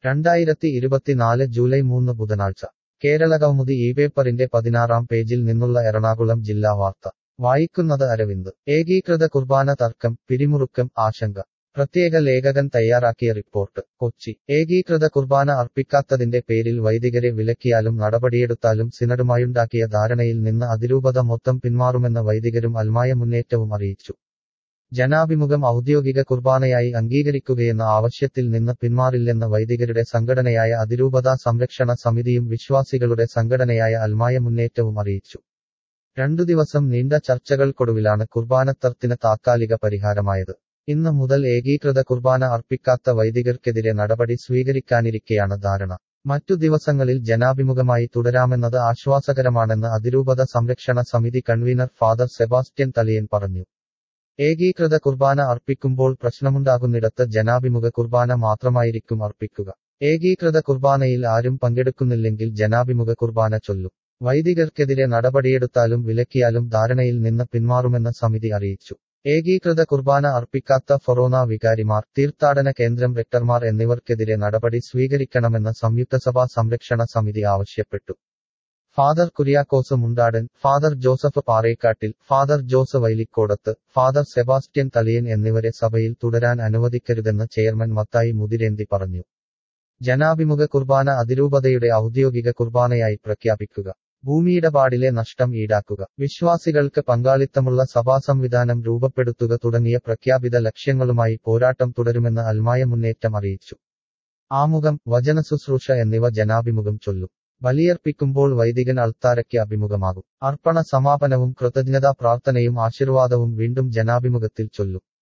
രണ്ടായിരത്തി ഇരുപത്തിനാല് ജൂലൈ മൂന്ന് ബുധനാഴ്ച കേരളകൗമുദി ഈ പേപ്പറിന്റെ പതിനാറാം പേജിൽ നിന്നുള്ള എറണാകുളം ജില്ലാ വാർത്ത വായിക്കുന്നത് അരവിന്ദ് ഏകീകൃത കുർബാന തർക്കം പിരിമുറുക്കം ആശങ്ക പ്രത്യേക ലേഖകൻ തയ്യാറാക്കിയ റിപ്പോർട്ട് കൊച്ചി ഏകീകൃത കുർബാന അർപ്പിക്കാത്തതിന്റെ പേരിൽ വൈദികരെ വിലക്കിയാലും നടപടിയെടുത്താലും സിനഡുമായുണ്ടാക്കിയ ധാരണയിൽ നിന്ന് അതിരൂപത മൊത്തം പിന്മാറുമെന്ന വൈദികരും അൽമായ മുന്നേറ്റവും അറിയിച്ചു ജനാഭിമുഖം ഔദ്യോഗിക കുർബാനയായി അംഗീകരിക്കുകയെന്ന ആവശ്യത്തിൽ നിന്ന് പിന്മാറില്ലെന്ന് വൈദികരുടെ സംഘടനയായ അതിരൂപതാ സംരക്ഷണ സമിതിയും വിശ്വാസികളുടെ സംഘടനയായ അൽമായ മുന്നേറ്റവും അറിയിച്ചു രണ്ടു ദിവസം നീണ്ട ചർച്ചകൾക്കൊടുവിലാണ് കുർബാനത്തർത്തിന് താത്കാലിക പരിഹാരമായത് ഇന്ന് മുതൽ ഏകീകൃത കുർബാന അർപ്പിക്കാത്ത വൈദികർക്കെതിരെ നടപടി സ്വീകരിക്കാനിരിക്കെയാണ് ധാരണ മറ്റു ദിവസങ്ങളിൽ ജനാഭിമുഖമായി തുടരാമെന്നത് ആശ്വാസകരമാണെന്ന് അതിരൂപത സംരക്ഷണ സമിതി കൺവീനർ ഫാദർ സെബാസ്റ്റ്യൻ തലിയൻ പറഞ്ഞു ഏകീകൃത കുർബാന അർപ്പിക്കുമ്പോൾ പ്രശ്നമുണ്ടാകുന്നിടത്ത് ജനാഭിമുഖ കുർബാന മാത്രമായിരിക്കും അർപ്പിക്കുക ഏകീകൃത കുർബാനയിൽ ആരും പങ്കെടുക്കുന്നില്ലെങ്കിൽ ജനാഭിമുഖ കുർബാന ചൊല്ലും വൈദികർക്കെതിരെ നടപടിയെടുത്താലും വിലക്കിയാലും ധാരണയിൽ നിന്ന് പിന്മാറുമെന്ന് സമിതി അറിയിച്ചു ഏകീകൃത കുർബാന അർപ്പിക്കാത്ത ഫൊറോന വികാരിമാർ തീർത്ഥാടന കേന്ദ്രം റെക്ടർമാർ എന്നിവർക്കെതിരെ നടപടി സ്വീകരിക്കണമെന്ന് സംയുക്തസഭാ സംരക്ഷണ സമിതി ആവശ്യപ്പെട്ടു father Kuriakose Mundadan father Joseph Parekkattil father Jose Vailikodath father Sebastian Thaliyan എന്നിവരെ സഭയിൽ തുടരാൻ അനുവദിക്കരുതെന്ന് ചെയർമാൻ മത്തായി മുതിരേന്തി പറഞ്ഞു ജനാഭിമുഖ കുർബാന അതിരൂപതയുടെ ഔദ്യോഗിക കുർബാനയായി പ്രഖ്യാപിക്കുക ഭൂമിയിടപാടിലെ നഷ്ടം ഈടാക്കുക വിശ്വാസികൾക്ക് പങ്കാളിത്തമുള്ള സഭാ സംവിധാനം രൂപപ്പെടുത്തുക തുടങ്ങിയ പ്രഖ്യാപിത ലക്ഷ്യങ്ങളുമായി പോരാട്ടം തുടരുമെന്ന് അൽമായ മുന്നേറ്റം അറിയിച്ചു ആമുഖം വചനശുശ്രൂഷ എന്നിവ ജനാഭിമുഖം ചൊല്ലും ബലിയർപ്പിക്കുമ്പോൾ വൈദികൻ അൾത്താരയ്ക്ക് അഭിമുഖമാകും അർപ്പണ സമാപനവും കൃതജ്ഞതാ പ്രാർത്ഥനയും ആശീർവാദവും വീണ്ടും ജനാഭിമുഖത്തിൽ ചൊല്ലും